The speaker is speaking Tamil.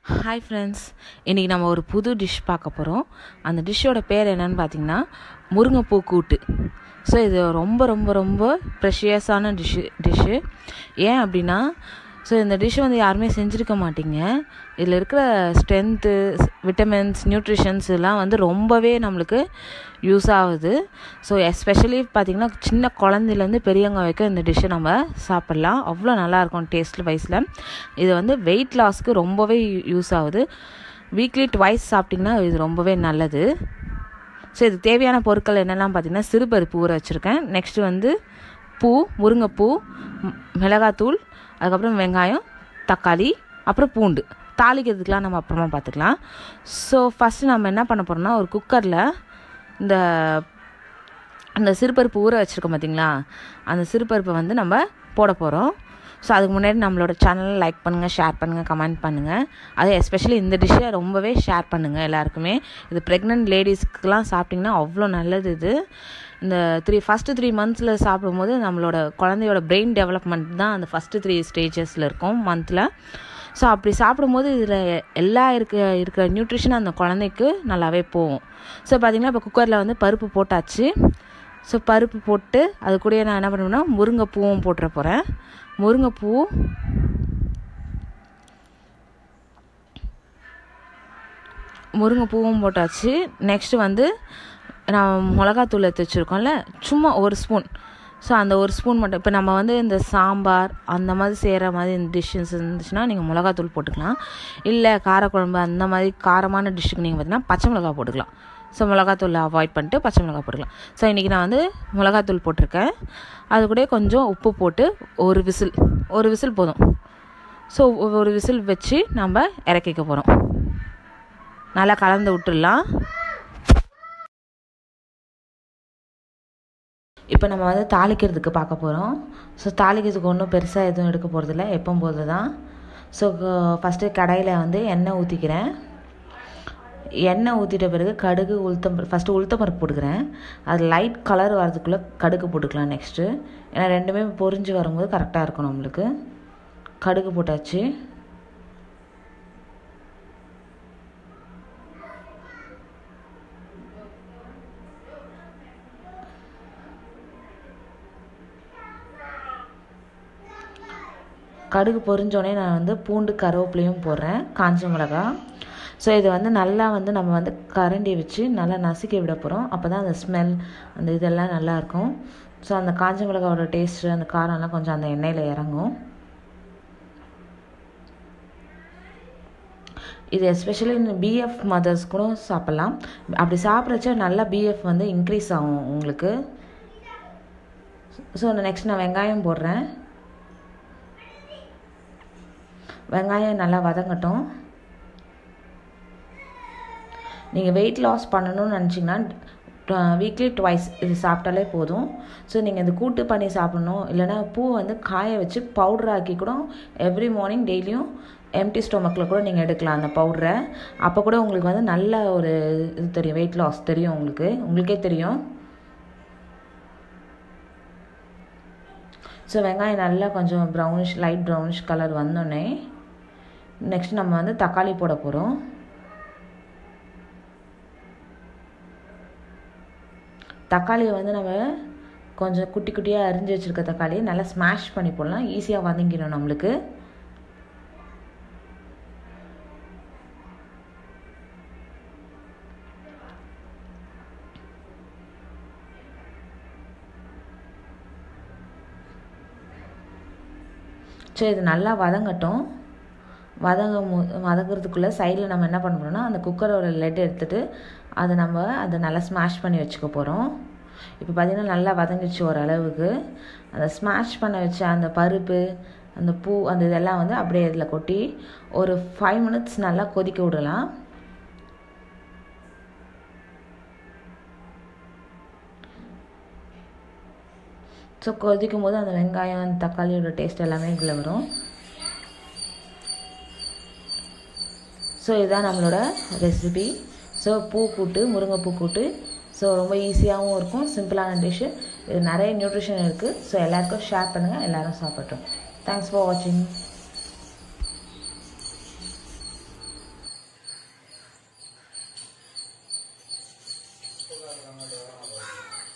ஹாய் ஃப்ரெண்ட்ஸ் இன்றைக்கி நம்ம ஒரு புது டிஷ் பார்க்க போகிறோம் அந்த டிஷ்ஷோட பேர் என்னன்னு பார்த்தீங்கன்னா முருங்கைப்பூ கூட்டு ஸோ இது ரொம்ப ரொம்ப ரொம்ப ப்ரெஷியஸான டிஷ்ஷு டிஷ்ஷு ஏன் அப்படின்னா ஸோ இந்த டிஷ் வந்து யாருமே செஞ்சுருக்க மாட்டீங்க இதில் இருக்கிற ஸ்ட்ரென்த்து விட்டமின்ஸ் நியூட்ரிஷன்ஸ் எல்லாம் வந்து ரொம்பவே நம்மளுக்கு யூஸ் ஆகுது ஸோ எஸ்பெஷலி பார்த்திங்கன்னா சின்ன குழந்தைலேருந்து பெரியவங்க வரைக்கும் இந்த டிஷ்ஷை நம்ம சாப்பிட்லாம் அவ்வளோ நல்லாயிருக்கும் டேஸ்ட் வைஸில் இது வந்து வெயிட் லாஸ்க்கு ரொம்பவே யூஸ் ஆகுது வீக்லி ட்வைஸ் சாப்பிட்டிங்கன்னா இது ரொம்பவே நல்லது ஸோ இது தேவையான பொருட்கள் என்னெல்லாம் பார்த்திங்கன்னா சிறுபருப்பு ஊற வச்சுருக்கேன் நெக்ஸ்ட்டு வந்து பூ முருங்கைப்பூ மிளகாத்தூள் அதுக்கப்புறம் வெங்காயம் தக்காளி அப்புறம் பூண்டு தாளிக்கிறதுக்கெலாம் நம்ம அப்புறமா பார்த்துக்கலாம் ஸோ ஃபஸ்ட்டு நம்ம என்ன பண்ண போகிறோம்னா ஒரு குக்கரில் இந்த அந்த சிறுபருப்பு ஊற வச்சுருக்கோம் பார்த்தீங்களா அந்த சிறுபருப்பை வந்து நம்ம போட போகிறோம் ஸோ அதுக்கு முன்னாடி நம்மளோட சேனலை லைக் பண்ணுங்கள் ஷேர் பண்ணுங்கள் கமெண்ட் பண்ணுங்கள் அது எஸ்பெஷலி இந்த டிஷ்ஷை ரொம்பவே ஷேர் பண்ணுங்கள் எல்லாருக்குமே இது ப்ரெக்னென்ட் லேடிஸ்க்கெலாம் சாப்பிட்டிங்கன்னா அவ்வளோ நல்லது இது இந்த த்ரீ ஃபஸ்ட்டு த்ரீ மந்த்ஸில் சாப்பிடும்போது நம்மளோட குழந்தையோட பிரெயின் டெவலப்மெண்ட் தான் அந்த ஃபஸ்ட்டு த்ரீ ஸ்டேஜஸில் இருக்கும் மந்தில் ஸோ அப்படி சாப்பிடும்போது இதில் எல்லா இருக்க இருக்கிற நியூட்ரிஷன் அந்த குழந்தைக்கு நல்லாவே போகும் ஸோ பார்த்திங்கன்னா இப்போ குக்கரில் வந்து பருப்பு போட்டாச்சு ஸோ பருப்பு போட்டு அது கூடயே நான் என்ன பண்ணுவேன்னா முருங்கைப்பூவும் போட்டுற போகிறேன் முருங்கைப்பூ முருங்கைப்பூவும் போட்டாச்சு நெக்ஸ்ட்டு வந்து நான் மிளகாத்தூள் எடுத்து வச்சுருக்கோம்ல சும்மா ஒரு ஸ்பூன் ஸோ அந்த ஒரு ஸ்பூன் மட்டும் இப்போ நம்ம வந்து இந்த சாம்பார் அந்த மாதிரி செய்கிற மாதிரி இந்த டிஷ்ஷஸ் இருந்துச்சுன்னா நீங்கள் மிளகாத்தூள் போட்டுக்கலாம் இல்லை காரக்குழம்பு அந்த மாதிரி காரமான டிஷ்ஷுக்கு நீங்கள் பார்த்தீங்கன்னா பச்சை மிளகா போட்டுக்கலாம் ஸோ மிளகாத்தூள் அவாய்ட் பண்ணிட்டு பச்சை மிளகா போட்டுக்கலாம் ஸோ இன்றைக்கி நான் வந்து மிளகாத்தூள் போட்டிருக்கேன் அது கூட கொஞ்சம் உப்பு போட்டு ஒரு விசில் ஒரு விசில் போதும் ஸோ ஒரு விசில் வச்சு நம்ம இறக்கிக்க போகிறோம் நல்லா கலந்து விட்டுடலாம் இப்போ நம்ம வந்து தாளிக்கிறதுக்கு பார்க்க போகிறோம் ஸோ தாளிக்கிறதுக்கு ஒன்றும் பெருசாக எதுவும் எடுக்க போகிறதில்ல எப்பவும் போது தான் ஸோ ஃபஸ்ட்டு கடாயில் வந்து எண்ணெய் ஊற்றிக்கிறேன் எண்ணெய் ஊற்றிட்ட பிறகு கடுகு உளுத்தம் ஃபஸ்ட்டு உளுத்தம் பருப்பு போட்டுக்கிறேன் அது லைட் கலர் வரதுக்குள்ளே கடுகு போட்டுக்கலாம் நெக்ஸ்ட்டு ஏன்னா ரெண்டுமே பொரிஞ்சு வரும்போது கரெக்டாக இருக்கும் நம்மளுக்கு கடுகு போட்டாச்சு கடுகு பொரிஞ்சோடனே நான் வந்து பூண்டு கருவேப்பிலையும் போடுறேன் காஞ்ச மிளகா ஸோ இது வந்து நல்லா வந்து நம்ம வந்து கரண்டி வச்சு நல்லா நசுக்கி விட போகிறோம் அப்போ தான் அந்த ஸ்மெல் அந்த இதெல்லாம் நல்லாயிருக்கும் ஸோ அந்த காஞ்ச மிளகாவோட டேஸ்ட்டு அந்த காரம்லாம் கொஞ்சம் அந்த எண்ணெயில் இறங்கும் இது எஸ்பெஷலி இந்த பிஎஃப் மதர்ஸ் கூட சாப்பிட்லாம் அப்படி சாப்பிட்றச்ச நல்லா பிஎஃப் வந்து இன்க்ரீஸ் ஆகும் உங்களுக்கு ஸோ நெக்ஸ்ட் நான் வெங்காயம் போடுறேன் வெங்காயம் நல்லா வதங்கட்டும் நீங்கள் வெயிட் லாஸ் பண்ணணும்னு நினச்சிங்கன்னா வீக்லி ட்வைஸ் இது சாப்பிட்டாலே போதும் ஸோ நீங்கள் இது கூட்டு பண்ணி சாப்பிட்ணும் இல்லைனா பூ வந்து காய வச்சு பவுடர் ஆக்கி கூட எவ்ரி மார்னிங் டெய்லியும் எம்டி ஸ்டொமக்கில் கூட நீங்கள் எடுக்கலாம் அந்த பவுடரை அப்போ கூட உங்களுக்கு வந்து நல்ல ஒரு இது தெரியும் வெயிட் லாஸ் தெரியும் உங்களுக்கு உங்களுக்கே தெரியும் ஸோ வெங்காயம் நல்லா கொஞ்சம் ப்ரௌனிஷ் லைட் ப்ரௌனிஷ் கலர் வந்தோடனே நெக்ஸ்ட் நம்ம வந்து தக்காளி போட போகிறோம் தக்காளியை வந்து நம்ம கொஞ்சம் குட்டி குட்டியாக அரிஞ்சு வச்சுருக்க தக்காளியை நல்லா ஸ்மாஷ் பண்ணி போடலாம் ஈஸியாக வதங்கிடும் நம்மளுக்கு ஸோ இது நல்லா வதங்கட்டும் வதங்க மு வதங்குறதுக்குள்ளே சைடில் நம்ம என்ன பண்ணுறோம்னா அந்த குக்கரோட லெட் எடுத்துகிட்டு அதை நம்ம அதை நல்லா ஸ்மாஷ் பண்ணி வச்சுக்க போகிறோம் இப்போ பார்த்திங்கன்னா நல்லா வதங்கிச்சு ஓரளவுக்கு அந்த ஸ்மாஷ் பண்ண வச்ச அந்த பருப்பு அந்த பூ அந்த இதெல்லாம் வந்து அப்படியே இதில் கொட்டி ஒரு ஃபைவ் மினிட்ஸ் நல்லா கொதிக்க விடலாம் ஸோ கொதிக்கும் போது அந்த வெங்காயம் அந்த தக்காளியோட டேஸ்ட் எல்லாமே இதில் வரும் ஸோ இதுதான் நம்மளோட ரெசிபி ஸோ பூ கூட்டு முருங்கைப்பூ கூட்டு ஸோ ரொம்ப ஈஸியாகவும் இருக்கும் சிம்பிளான டிஷ்ஷு இது நிறைய நியூட்ரிஷன் இருக்குது ஸோ எல்லாருக்கும் ஷேர் பண்ணுங்கள் எல்லோரும் சாப்பிட்டோம் தேங்க்ஸ் ஃபார் வாட்சிங் இருக்காங்க